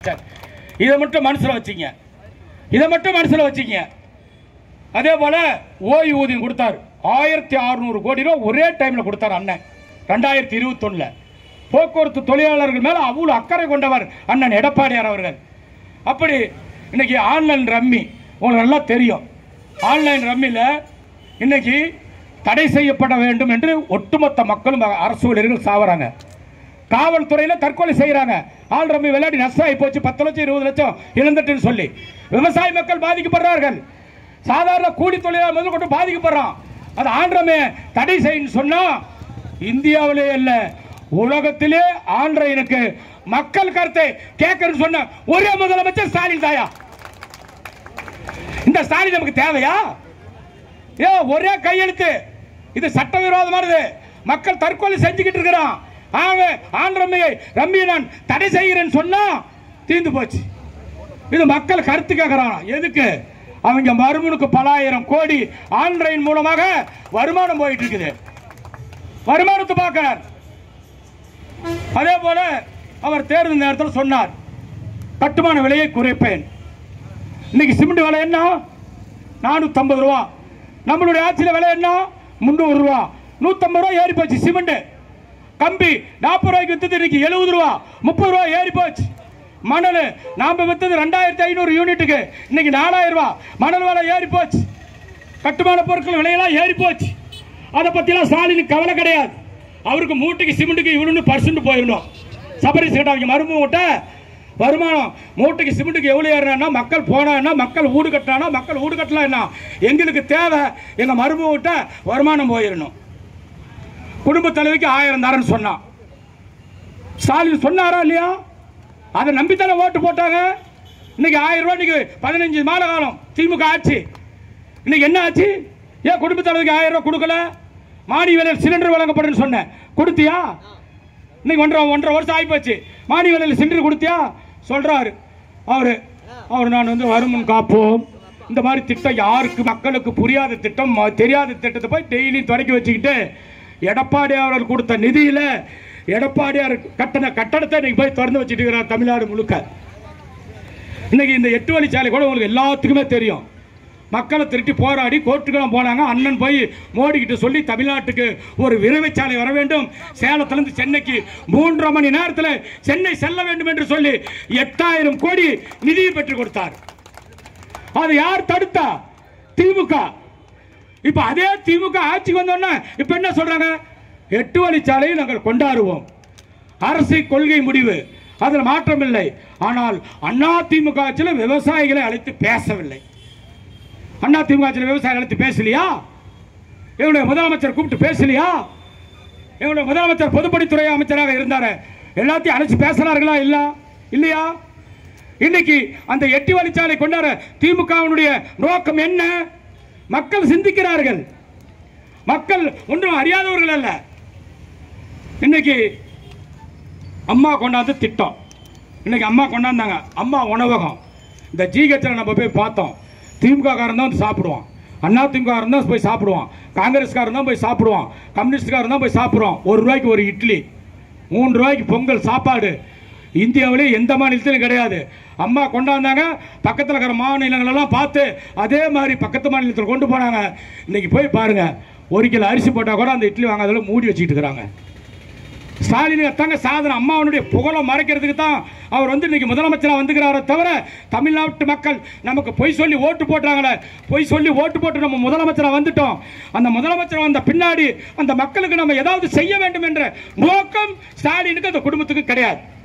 முதலமைச்சர் இதை மட்டும் மனசுல வச்சுங்க இதை மட்டும் மனசுல வச்சுங்க அதே போல ஓய்வூதியம் கொடுத்தாரு ஆயிரத்தி அறுநூறு கோடி ரூபாய் ஒரே டைம்ல கொடுத்தாரு அண்ணன் ரெண்டாயிரத்தி இருபத்தொன்னுல போக்குவரத்து தொழிலாளர்கள் மேல அவ்வளவு அக்கறை கொண்டவர் அண்ணன் எடப்பாடியார் அவர்கள் அப்படி இன்னைக்கு ஆன்லைன் ரம்மி உங்களுக்கு நல்லா தெரியும் ஆன்லைன் ரம்மியில் இன்னைக்கு தடை செய்யப்பட வேண்டும் என்று ஒட்டுமொத்த மக்களும் அரசு ஊழியர்கள் சாவறாங்க காவல்துறையில் தற்கொலை செய்கிறாங்க ஆள் ரம்மி விளையாடி நஷ்டம் ஆகி போச்சு பத்து லட்சம் இருபது லட்சம் இழந்துட்டுன்னு சொல்லி விவசாய மக்கள் பாதிக்கப்படுறார்கள் சாதாரண கூலி தொழிலாளர் முதல் கொண்டு பாதிக்கப்படுறான் அது ஆண்ட்ரமே தடை செய்யணும்னு சொன்னா இந்தியாவிலே இல்ல உலகத்திலே ஆண்ட்ரைனுக்கு மக்கள் கருத்தை கேட்கறன்னு சொன்ன ஒரே முதலமைச்சர் ஸ்டாலின் தாயா இந்த ஸ்டாலின் நமக்கு தேவையா ஏ ஒரே கையெழுத்து இது சட்டவிரோதமானது மக்கள் தற்கொலை செஞ்சுக்கிட்டு இருக்கிறான் ஆக ஆண் ரம்மியை ரம்மியை நான் தடை செய்கிறேன்னு சொன்னா தீர்ந்து போச்சு இது மக்கள் கருத்து கேட்கிறான் எதுக்கு அவங்க மறுமனுக்கு பலாயிரம் கோடி ஆன்லைன் மூலமாக வருமானம் போயிட்டு இருக்குது வருமானத்தை பார்க்கிறார் அதே போல அவர் தேர்தல் நேரத்தில் சொன்னார் கட்டுமான விலையை குறைப்பேன் இன்னைக்கு சிமெண்ட் விலை என்ன நானூற்றம்பது ரூபா நம்மளுடைய ஆட்சியில் விலை என்ன முந்நூறு ரூபா நூற்றம்பது ரூபா ஏறி போச்சு சிமெண்ட் கம்பி நாற்பது ரூபாய்க்கு வித்தது இன்னைக்கு எழுபது ரூபா முப்பது ரூபா ஏறி போச்சு மணல் நாம வித்தது ரெண்டாயிரத்தி ஐநூறு யூனிட்டுக்கு இன்னைக்கு நாலாயிரம் ரூபா மணல் விலை ஏறி போச்சு கட்டுமான பொருட்கள் விலையெல்லாம் ஏறி போச்சு அதை பற்றிலாம் ஸ்டாலினுக்கு கவலை கிடையாது அவருக்கு மூட்டைக்கு சிமெண்ட்டுக்கு இவ்வளோன்னு பர்சன்ட் போயிடணும் சபரி சீட்டாங்க மருமூட்டை வருமானம் மூட்டைக்கு சிமெண்ட்டுக்கு எவ்வளோ ஏறினா மக்கள் போனா மக்கள் வீடு கட்டினா மக்கள் வீடு கட்டலாம் என்ன எங்களுக்கு தேவை எங்கள் மருமகிட்ட வருமானம் போயிடணும் குடும்ப தலைவிக்கு ஆயிரம் தரேன்னு சொன்னான் ஸ்டாலின் சொன்னாரா இல்லையா அதை நம்பித்தானே ஓட்டு போட்டாங்க இன்னைக்கு ஆயிரம் ரூபாய் இன்னைக்கு பதினஞ்சு மாத காலம் திமுக ஆட்சி இன்னைக்கு என்ன ஆச்சு ஏன் குடும்ப தலைவிக்கு ஆயிரம் ரூபாய் கொடுக்கல மாடி விலையில் சிலிண்டர் வழங்கப்படுன்னு சொன்னேன் கொடுத்தியா இன்னைக்கு ஒன்றரை ஒன்றரை வருஷம் ஆகிப்போச்சு மாடி விலையில் சிலிண்டர் கொடுத்தியா சொல்றாரு அவரு அவர் நான் வந்து வருமுன் காப்போம் இந்த மாதிரி திட்டம் யாருக்கு மக்களுக்கு புரியாத திட்டம் ம- தெரியாத திட்டத்தை போய் டெய்லியும் தொடக்கி வச்சுக்கிட்டு எடப்பாடி அவர்கள் கொடுத்த நிதியில எடப்பாடியார் கட்டண கட்டடத்தை இன்னைக்கு போய் திறந்து வச்சுட்டு இருக்கிறார் தமிழ்நாடு முழுக்க இன்னைக்கு இந்த எட்டு வழிச்சாலை கூட உங்களுக்கு எல்லாத்துக்குமே தெரியும் மக்களை திருட்டி போராடி கோர்ட்டுக்கெல்லாம் போனாங்க அண்ணன் போய் மோடி கிட்ட சொல்லி தமிழ்நாட்டுக்கு ஒரு விரைவுச்சாலை வர வேண்டும் சேலத்திலிருந்து சென்னைக்கு மூன்றரை மணி நேரத்தில் சென்னை செல்ல வேண்டும் என்று சொல்லி எட்டாயிரம் கோடி நிதியை பெற்றுக் கொடுத்தார் அதை யார் தடுத்தா திமுக இப்ப அதே திமுக ஆட்சிக்கு வந்தோன்னா இப்ப என்ன சொல்றாங்க எட்டு வழிச்சாலையை நாங்கள் கொண்டாடுவோம் அரசு கொள்கை முடிவு அதில் மாற்றமில்லை ஆனால் அண்ணா திமுக ஆட்சியில் விவசாயிகளை அழைத்து பேசவில்லை அண்ணா திமுக ஆட்சியில் விவசாயிகளை அழைத்து பேசலையா எங்களுடைய முதலமைச்சர் கூப்பிட்டு பேசலையா எங்களுடைய முதலமைச்சர் பொதுப்பணித்துறை அமைச்சராக இருந்தார் எல்லாத்தையும் அழைச்சு பேசினார்களா இல்ல இல்லையா இன்னைக்கு அந்த எட்டு வழிச்சாலை கொண்டாட திமுகவினுடைய நோக்கம் என்ன மக்கள் சிந்திக்கிறார்கள் மக்கள் ஒன்றும் அறியாதவர்கள் அல்ல இன்னைக்கு அம்மா கொண்டாந்து திட்டம் இன்னைக்கு அம்மா கொண்டாந்தாங்க அம்மா உணவகம் இந்த ஜிஹெச்சில் நம்ம போய் பார்த்தோம் திமுக காரன் தான் வந்து சாப்பிடுவான் அண்ணா திமுக காரன் தான் போய் சாப்பிடுவான் காங்கிரஸ்காரன் தான் போய் சாப்பிடுவான் கம்யூனிஸ்ட்காரன் தான் போய் சாப்பிடுவான் ஒரு ரூபாய்க்கு ஒரு இட்லி மூணு ரூபாய்க்கு பொங்கல் சாப்பாடு இந்தியாவிலே எந்த மாநிலத்திலும் கிடையாது அம்மா கொண்டாந்தாங்க பக்கத்தில் இருக்கிற மாநிலங்களெல்லாம் பார்த்து அதே மாதிரி பக்கத்து மாநிலத்தில் கொண்டு போனாங்க இன்னைக்கு போய் பாருங்க ஒரு கிலோ அரிசி போட்டால் கூட அந்த இட்லி வாங்காதல மூடி வச்சுக்கிட்டு இருக்கிறாங்க ஸ்டாலின் தாங்க சாதனை அம்மாவனுடைய புகழை மறைக்கிறதுக்கு தான் அவர் வந்து இன்னைக்கு முதலமைச்சராக வந்துக்கிறாரே தவிர தமிழ்நாட்டு மக்கள் நமக்கு பொய் சொல்லி ஓட்டு போட்டாங்களே பொய் சொல்லி ஓட்டு போட்டு நம்ம முதலமைச்சராக வந்துட்டோம் அந்த முதலமைச்சர் வந்த பின்னாடி அந்த மக்களுக்கு நம்ம ஏதாவது செய்ய வேண்டும் என்ற நோக்கம் ஸ்டாலினுக்கு அந்த குடும்பத்துக்கு கிடையாது